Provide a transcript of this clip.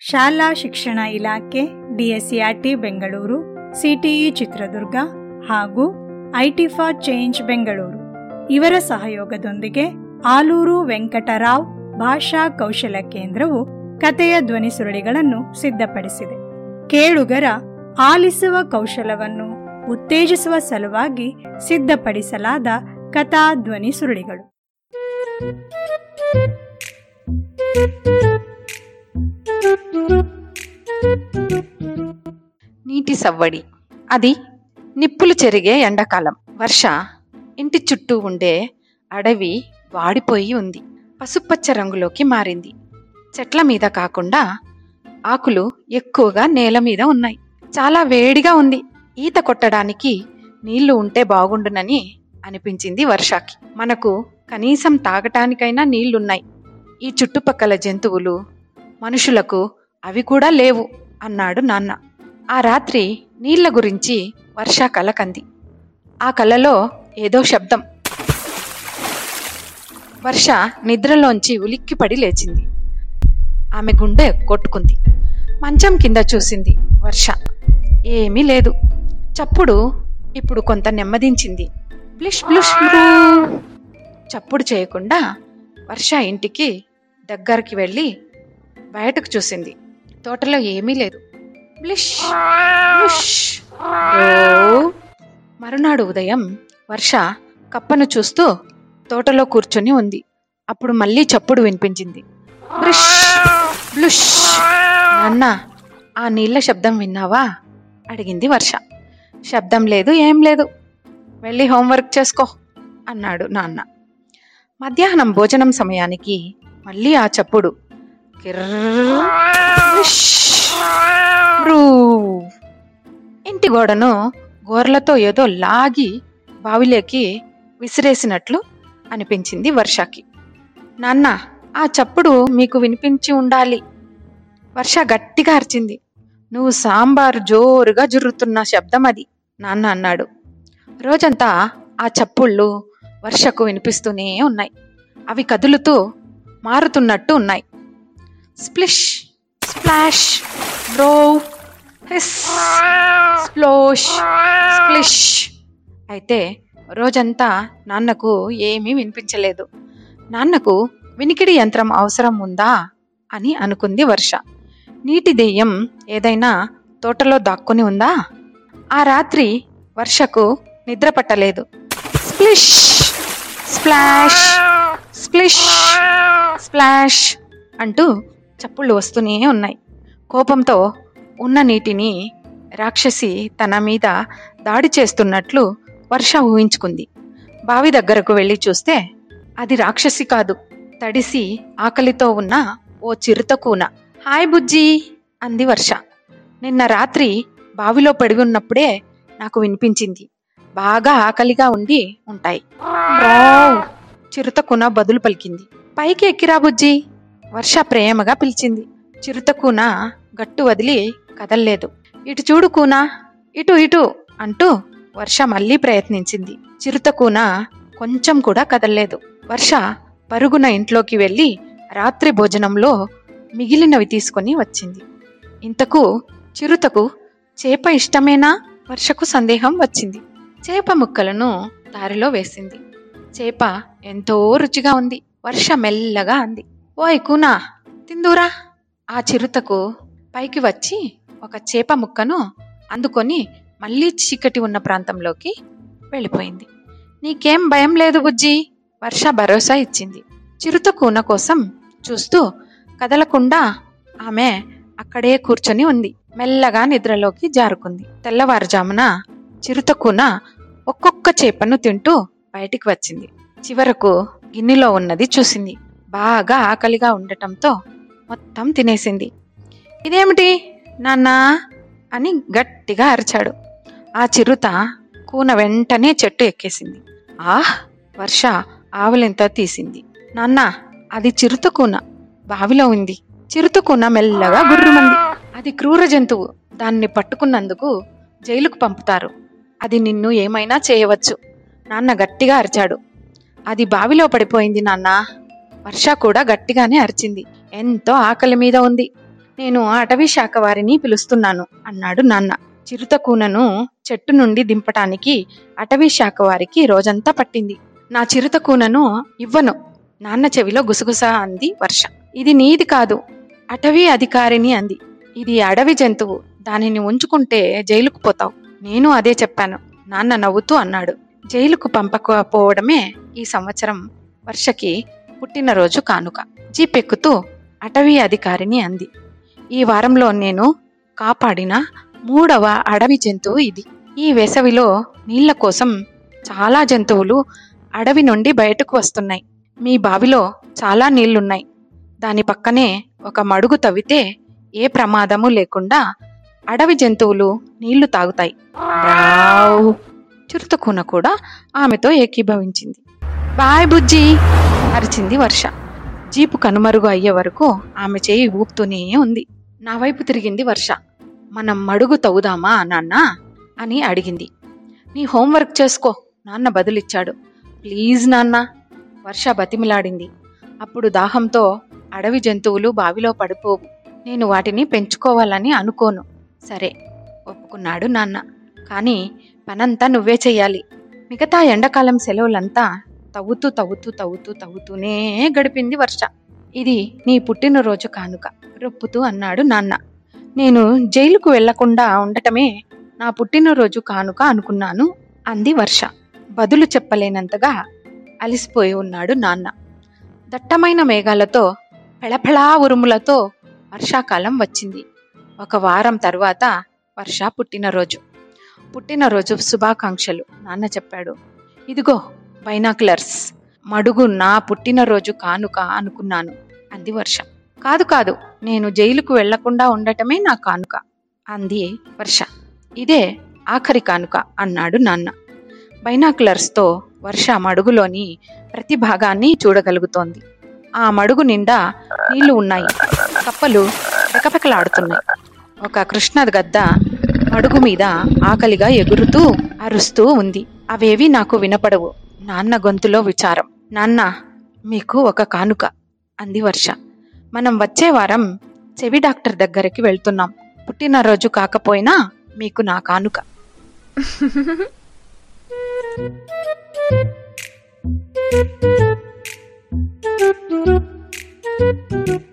ಶಾಲಾ ಶಿಕ್ಷಣ ಇಲಾಖೆ ಡಿಎಸ್ಸಿಆರ್ಟಿ ಬೆಂಗಳೂರು ಸಿಟಿಇ ಚಿತ್ರದುರ್ಗ ಹಾಗೂ ಐಟಿ ಫಾರ್ ಚೇಂಜ್ ಬೆಂಗಳೂರು ಇವರ ಸಹಯೋಗದೊಂದಿಗೆ ಆಲೂರು ವೆಂಕಟರಾವ್ ಭಾಷಾ ಕೌಶಲ ಕೇಂದ್ರವು ಕಥೆಯ ಧ್ವನಿ ಸುರುಳಿಗಳನ್ನು ಸಿದ್ಧಪಡಿಸಿದೆ ಕೇಳುಗರ ಆಲಿಸುವ ಕೌಶಲವನ್ನು ಉತ್ತೇಜಿಸುವ ಸಲುವಾಗಿ ಸಿದ್ಧಪಡಿಸಲಾದ ಕಥಾ ಧ್ವನಿ ಸುರುಳಿಗಳು నీటి సవ్వడి అది నిప్పులు చెరిగే ఎండాకాలం వర్ష ఇంటి చుట్టూ ఉండే అడవి వాడిపోయి ఉంది పసుపచ్చ రంగులోకి మారింది చెట్ల మీద కాకుండా ఆకులు ఎక్కువగా నేల మీద ఉన్నాయి చాలా వేడిగా ఉంది ఈత కొట్టడానికి నీళ్లు ఉంటే బాగుండునని అనిపించింది వర్షాకి మనకు కనీసం తాగటానికైనా నీళ్లున్నాయి ఈ చుట్టుపక్కల జంతువులు మనుషులకు అవి కూడా లేవు అన్నాడు నాన్న ఆ రాత్రి నీళ్ల గురించి వర్ష కల కంది ఆ కలలో ఏదో శబ్దం వర్ష నిద్రలోంచి ఉలిక్కిపడి లేచింది ఆమె గుండె కొట్టుకుంది మంచం కింద చూసింది వర్ష ఏమీ లేదు చప్పుడు ఇప్పుడు కొంత నెమ్మదించింది బ్లిష్ బ్లిష్ బ్లూ. చప్పుడు చేయకుండా వర్ష ఇంటికి దగ్గరికి వెళ్ళి బయటకు చూసింది తోటలో ఏమీ లేదు బ్లిష్ బ్లుష్. ఓ. మరునాడు ఉదయం వర్ష కప్పను చూస్తూ తోటలో కూర్చొని ఉంది అప్పుడు మళ్ళీ చప్పుడు వినిపించింది బ్రిష్ బ్లుష్ నాన్న ఆ నీళ్ల శబ్దం విన్నావా అడిగింది వర్ష శబ్దం లేదు ఏం లేదు వెళ్ళి హోంవర్క్ చేసుకో అన్నాడు నాన్న మధ్యాహ్నం భోజనం సమయానికి మళ్ళీ ఆ చప్పుడు కిర్ర్ బ్రిష్ బ్రూ. ఇంటి గోడను గోర్లతో ఏదో లాగి బావిలోకి విసిరేసినట్లు అనిపించింది వర్షకి నాన్న ఆ చప్పుడు మీకు వినిపించి ఉండాలి వర్ష గట్టిగా అరిచింది నువ్వు సాంబారు జోరుగా జుర్రుతున్న శబ్దం అది నాన్న అన్నాడు రోజంతా ఆ చప్పుళ్ళు వర్షకు వినిపిస్తూనే ఉన్నాయి అవి కదులుతూ మారుతున్నట్టు ఉన్నాయి splish splash bro hiss splosh splish అయితే రోజంతా నాన్నకు ఏమీ వినిపించలేదు నాన్నకు వినికిడి యంత్రం అవసరం ఉందా అని అనుకుంది వర్ష నీటి దెయ్యం ఏదైనా తోటలో దాక్కుని ఉందా ఆ రాత్రి వర్షకు నిద్ర పట్టలేదు స్ప్లిష్ స్ప్లాష్ స్ప్లిష్ స్ప్లాష్ అంటూ చప్పుళ్ళు వస్తూనే ఉన్నాయి కోపంతో ఉన్న నీటిని రాక్షసి తన మీద దాడి చేస్తున్నట్లు వర్ష ఊహించుకుంది బావి దగ్గరకు వెళ్ళి చూస్తే అది రాక్షసి కాదు తడిసి ఆకలితో ఉన్న ఓ చిరుత కూన హాయ్ బుజ్జి అంది వర్ష నిన్న రాత్రి బావిలో పడి ఉన్నప్పుడే నాకు వినిపించింది బాగా ఆకలిగా ఉండి ఉంటాయి రావ్ చిరుత కూన బదులు పలికింది పైకి ఎక్కిరా బుజ్జి వర్ష ప్రేమగా పిలిచింది చిరుత కూన గట్టు వదిలి కదల్లేదు ఇటు చూడు కూన ఇటు ఇటు అంటూ వర్ష మళ్ళీ ప్రయత్నించింది చిరుత కూన కొంచెం కూడా కదల్లేదు వర్ష పరుగున ఇంట్లోకి వెళ్ళి రాత్రి భోజనంలో మిగిలినవి తీసుకొని వచ్చింది ఇంతకు చిరుతకు చేప ఇష్టమేనా వర్షకు సందేహం వచ్చింది చేప ముక్కలను దారిలో వేసింది చేప ఎంతో రుచిగా ఉంది వర్ష మెల్లగా అంది ఓయ్ కూనా తిందూరా ఆ చిరుతకు పైకి వచ్చి ఒక చేప ముక్కను అందుకొని మళ్ళీ చీకటి ఉన్న ప్రాంతంలోకి వెళ్ళిపోయింది నీకేం భయం లేదు బుజ్జి వర్ష భరోసా ఇచ్చింది చిరుత కూన కోసం చూస్తూ కదలకుండా ఆమె అక్కడే కూర్చొని ఉంది మెల్లగా నిద్రలోకి జారుకుంది తెల్లవారుజామున చిరుత కూన ఒక్కొక్క చేపను తింటూ బయటికి వచ్చింది చివరకు గిన్నెలో ఉన్నది చూసింది బాగా ఆకలిగా ఉండటంతో మొత్తం తినేసింది ఇదేమిటి నాన్నా అని గట్టిగా అరిచాడు ఆ చిరుత కూన వెంటనే చెట్టు ఎక్కేసింది ఆహ్ వర్ష ఆవులింత తీసింది నాన్న అది చిరుత కూన బావిలో ఉంది చిరుత కూన మెల్లగా గుర్రుమంది అది క్రూర జంతువు దాన్ని పట్టుకున్నందుకు జైలుకు పంపుతారు అది నిన్ను ఏమైనా చేయవచ్చు నాన్న గట్టిగా అరిచాడు అది బావిలో పడిపోయింది నాన్న వర్ష కూడా గట్టిగానే అరిచింది ఎంతో ఆకలి మీద ఉంది నేను అటవీ శాఖ వారిని పిలుస్తున్నాను అన్నాడు నాన్న చిరుత కూనను చెట్టు నుండి దింపటానికి అటవీ శాఖ వారికి రోజంతా పట్టింది నా చిరుత కూనను ఇవ్వను నాన్న చెవిలో గుసగుస అంది వర్ష ఇది నీది కాదు అటవీ అధికారిని అంది ఇది అడవి జంతువు దానిని ఉంచుకుంటే జైలుకు పోతావు నేను అదే చెప్పాను నాన్న నవ్వుతూ అన్నాడు జైలుకు పంపకపోవడమే ఈ సంవత్సరం వర్షకి పుట్టినరోజు కానుక జీప్ ఎక్కుతూ అటవీ అధికారిని అంది ఈ వారంలో నేను కాపాడిన మూడవ అడవి జంతువు ఇది ఈ వేసవిలో నీళ్ల కోసం చాలా జంతువులు అడవి నుండి బయటకు వస్తున్నాయి మీ బావిలో చాలా నీళ్లున్నాయి దాని పక్కనే ఒక మడుగు తవ్వితే ఏ ప్రమాదము లేకుండా అడవి జంతువులు నీళ్లు తాగుతాయి రావ్. చిరుతకూన కూడా ఆమెతో ఏకీభవించింది బాయ్ బుజ్జి అరిచింది వర్ష జీపు కనుమరుగు అయ్యే వరకు ఆమె చేయి ఊపుతూనే ఉంది నా వైపు తిరిగింది వర్ష మనం మడుగు తవ్వుదామా నాన్న అని అడిగింది నీ హోంవర్క్ చేసుకో నాన్న బదులిచ్చాడు ప్లీజ్ నాన్న వర్ష బతిమిలాడింది అప్పుడు దాహంతో అడవి జంతువులు బావిలో పడిపోవు నేను వాటిని పెంచుకోవాలని అనుకోను సరే ఒప్పుకున్నాడు నాన్న కానీ పనంతా నువ్వే చెయ్యాలి మిగతా ఎండాకాలం సెలవులంతా తవ్వుతూ తవ్వుతూ తవ్వుతూ తవ్వుతూనే గడిపింది వర్ష ఇది నీ పుట్టినరోజు కానుక రొప్పుతూ అన్నాడు నాన్న నేను జైలుకు వెళ్లకుండా ఉండటమే నా పుట్టినరోజు కానుక అనుకున్నాను అంది వర్ష బదులు చెప్పలేనంతగా అలిసిపోయి ఉన్నాడు నాన్న దట్టమైన మేఘాలతో పెళపెళా ఉరుములతో వర్షాకాలం వచ్చింది ఒక వారం తర్వాత వర్ష పుట్టినరోజు పుట్టినరోజు శుభాకాంక్షలు నాన్న చెప్పాడు ఇదిగో బైనాక్లర్స్ మడుగు నా పుట్టినరోజు కానుక అనుకున్నాను అంది వర్ష కాదు కాదు నేను జైలుకు వెళ్లకుండా ఉండటమే నా కానుక అంది వర్ష ఇదే ఆఖరి కానుక అన్నాడు నాన్న బైనాక్లర్స్తో వర్ష మడుగులోని ప్రతి భాగాన్ని చూడగలుగుతోంది ఆ మడుగు నిండా నీళ్లు ఉన్నాయి కప్పలు పెకపెకలాడుతున్నాయి ఒక కృష్ణ గద్ద మడుగు మీద ఆకలిగా ఎగురుతూ అరుస్తూ ఉంది అవేవి నాకు వినపడవు నాన్న గొంతులో విచారం నాన్న మీకు ఒక కానుక అంది వర్ష మనం వచ్చే వారం చెవి డాక్టర్ దగ్గరికి వెళ్తున్నాం పుట్టినరోజు కాకపోయినా మీకు నా కానుక Thank you.